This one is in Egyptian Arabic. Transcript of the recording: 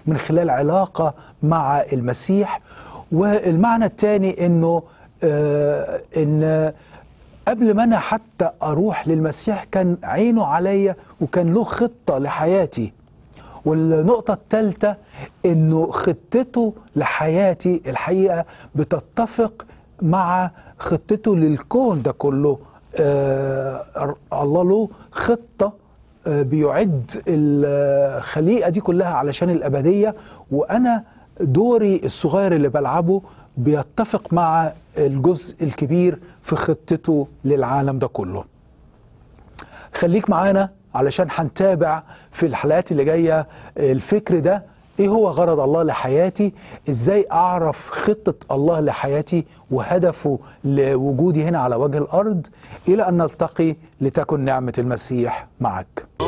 من خلال علاقة مع المسيح والمعنى الثاني انه آه ان قبل ما انا حتى اروح للمسيح كان عينه عليا وكان له خطة لحياتي والنقطة الثالثة انه خطته لحياتي الحقيقة بتتفق مع خطته للكون ده كله آه الله له خطة آه بيعد الخليقة دي كلها علشان الأبدية وأنا دوري الصغير اللي بلعبه بيتفق مع الجزء الكبير في خطته للعالم ده كله خليك معانا علشان هنتابع في الحلقات اللي جايه الفكر ده ايه هو غرض الله لحياتي ازاي اعرف خطه الله لحياتي وهدفه لوجودي هنا على وجه الارض الى ان نلتقي لتكن نعمه المسيح معك